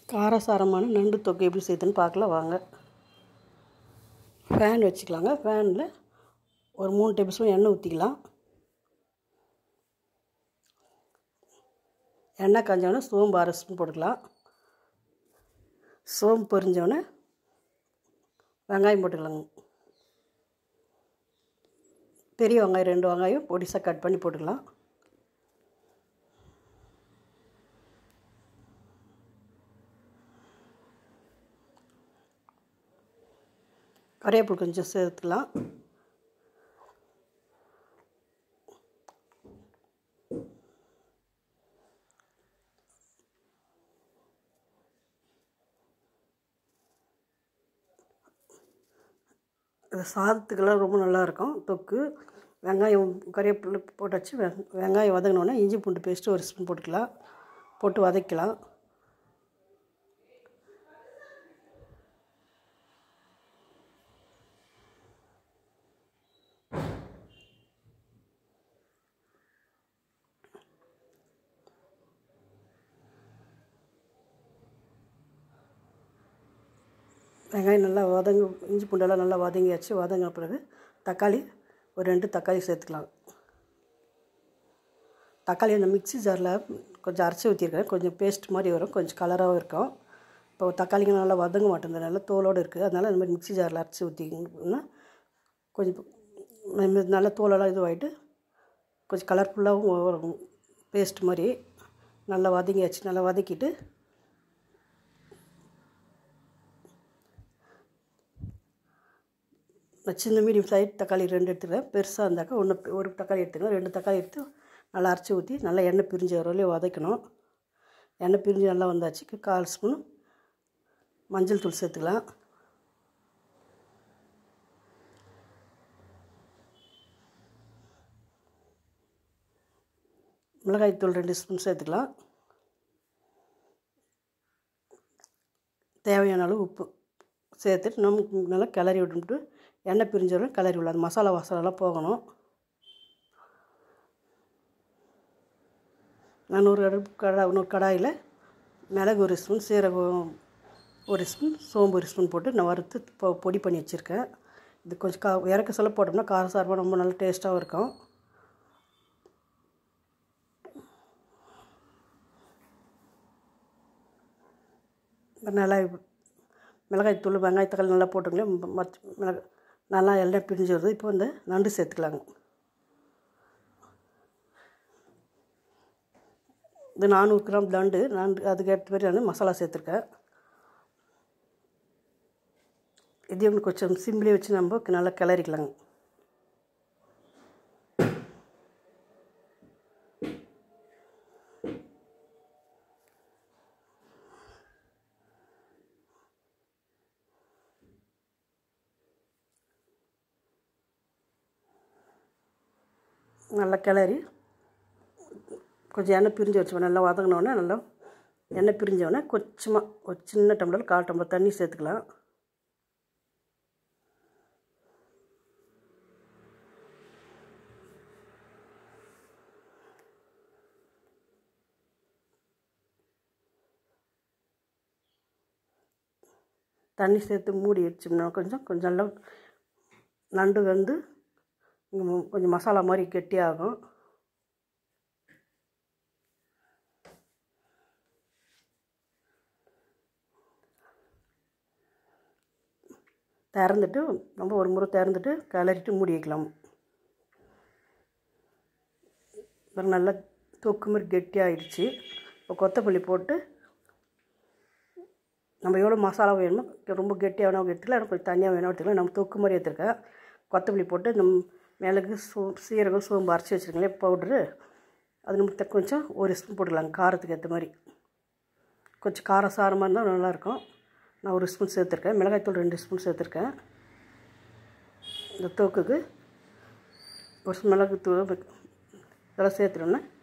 காரசாரமான நண்டு தொக்கு எப்படி செய்யுதுன்னு பார்க்கலாம் வாங்க ஃபேன் வச்சுக்கலாங்க ஃபேனில் ஒரு மூணு டேபிள் ஸ்பூன் எண்ணெய் ஊற்றிக்கலாம் எண்ணெய் காஞ்சோடனே சோம்பு அரை ஸ்பூன் போட்டுக்கலாம் சோம்பு பொரிஞ்சோடனே வெங்காயம் போட்டுக்கலாங்க பெரிய வெங்காயம் ரெண்டு வெங்காயம் பொடிசாக கட் பண்ணி போட்டுக்கலாம் கறிவேப்பிலை கொஞ்சம் சேர்த்துக்கலாம் இது சாதத்துக்கெல்லாம் ரொம்ப நல்லாயிருக்கும் தொக்கு வெங்காயம் கறிவேப்பிலை போட்டாச்சு வெ வெங்காயம் வதங்கினோடனே இஞ்சி பூண்டு பேஸ்ட்டு ஒரு ஸ்பூன் போட்டுக்கலாம் போட்டு வதக்கலாம் வெங்காயம் நல்லா வதங்க இஞ்சி பூண்டெல்லாம் நல்லா வதங்கியாச்சு வதங்கின பிறகு தக்காளி ஒரு ரெண்டு தக்காளி சேர்த்துக்கலாம் தக்காளி அந்த மிக்ஸி ஜாரில் கொஞ்சம் அரைச்சி ஊற்றிருக்கேன் கொஞ்சம் பேஸ்ட் மாதிரி வரும் கொஞ்சம் கலராகவும் இருக்கும் இப்போ தக்காளிங்க நல்லா வதங்க மாட்டேங்குது நல்லா தோலோடு இருக்குது அதனால் இந்த மாதிரி மிக்ஸி ஜாரில் அரைச்சி ஊற்றிங்கன்னா கொஞ்சம் நல்லா தோலெல்லாம் இதுவாகிட்டு கொஞ்சம் கலர்ஃபுல்லாகவும் வரும் பேஸ்ட் மாதிரி நல்லா வதங்கியாச்சு நல்லா வதக்கிட்டு சின்ன மீடியம் சைஸ் தக்காளி ரெண்டு எடுத்துக்கிறேன் பெருசாக இருந்தாக்கா ஒன்று ஒரு தக்காளி எடுத்துக்கலாம் ரெண்டு தக்காளி எடுத்து நல்லா அரைச்சி ஊற்றி நல்லா எண்ணெய் பிரிஞ்சு வர வரையும் வதக்கணும் எண்ணெய் பிரிஞ்சு நல்லா வந்தாச்சு கால் ஸ்பூன் மஞ்சள் தூள் சேர்த்துக்கலாம் மிளகாய்த்தூள் ரெண்டு ஸ்பூன் சேர்த்துக்கலாம் தேவையான அளவு உப்பு சேர்த்துட்டு நமக்கு நல்லா கிளறி விட்டுட்டு எண்ணெய் பிரிஞ்சவரை கிளறி விடலாம் அந்த மசாலா வாசனெல்லாம் போகணும் நான் ஒரு அடுப்பு கடா இன்னொரு கடாயில் மிளகு ஒரு ஸ்பூன் சீரகம் ஒரு ஸ்பூன் சோம்பு ஒரு ஸ்பூன் போட்டு நான் வறுத்து பொ பொடி பண்ணி வச்சுருக்கேன் இது கொஞ்சம் கா இறக்க சொல்ல போட்டோம்னா காரசாரமாக ரொம்ப நல்லா டேஸ்ட்டாகவும் இருக்கும் நல்லா மிளகாய் தூள் வெங்காய தக்காளி நல்லா போட்டுங்களேன் மச் மிளகா நல்லா எல்லாம் பிரிஞ்சு வருது இப்போ வந்து நண்டு சேர்த்துக்கலாங்க இது நானூறு கிராம் நண்டு நண்டு அதுக்கு ஏற்ற மாதிரி நான் மசாலா சேர்த்துருக்கேன் இதையும் கொஞ்சம் சிம்லேயே வச்சு நம்ம நல்லா கிளறிக்கலாங்க நல்லா கிளறி கொஞ்சம் எண்ணெய் பிரிஞ்சு வச்சுக்கணும் நல்லா வதங்கினோடனே நல்லா எண்ணெய் பிரிஞ்சோடனே கொஞ்சமாக ஒரு சின்ன டம்ளர் கால் டம்ளர் தண்ணி சேர்த்துக்கலாம் தண்ணி சேர்த்து மூடி வச்சோம்னா கொஞ்சம் கொஞ்சம் நல்லா நண்டு வந்து கொஞ்சம் மசாலா மாதிரி கெட்டியாகும் திறந்துட்டு நம்ம ஒரு முறை திறந்துட்டு கிளறிட்டு மூடி வைக்கலாம் அப்புறம் நல்லா தொக்கு மாதிரி கெட்டியாகிடுச்சு இப்போ கொத்தமல்லி போட்டு நம்ம எவ்வளோ மசாலா வேணுமோ ரொம்ப கெட்டியாக வேணும் எடுத்துக்கலாம் கொஞ்சம் தனியாக வேணும் எடுத்துக்கலாம் நம்ம தொக்கு மாதிரி எடுத்துருக்கேன் கொத்தமல்லி போட்டு நம் மிளகு சோ சீரகம் சோம்பு அரைச்சி வச்சுருக்கீங்களே பவுட்ரு அது நம்ம கொஞ்சம் ஒரு ஸ்பூன் போட்டுக்கலாம் காரத்துக்கு ஏற்ற மாதிரி கொஞ்சம் காரம் சாரமாக இருந்தால் நல்லாயிருக்கும் நான் ஒரு ஸ்பூன் சேர்த்துருக்கேன் மிளகாய்த்தூள் ரெண்டு ஸ்பூன் சேர்த்துருக்கேன் இந்த தோக்குக்கு ஒரு ஸ்பூன் மிளகுத்தூள் இதெல்லாம் சேர்த்துட்டோன்னே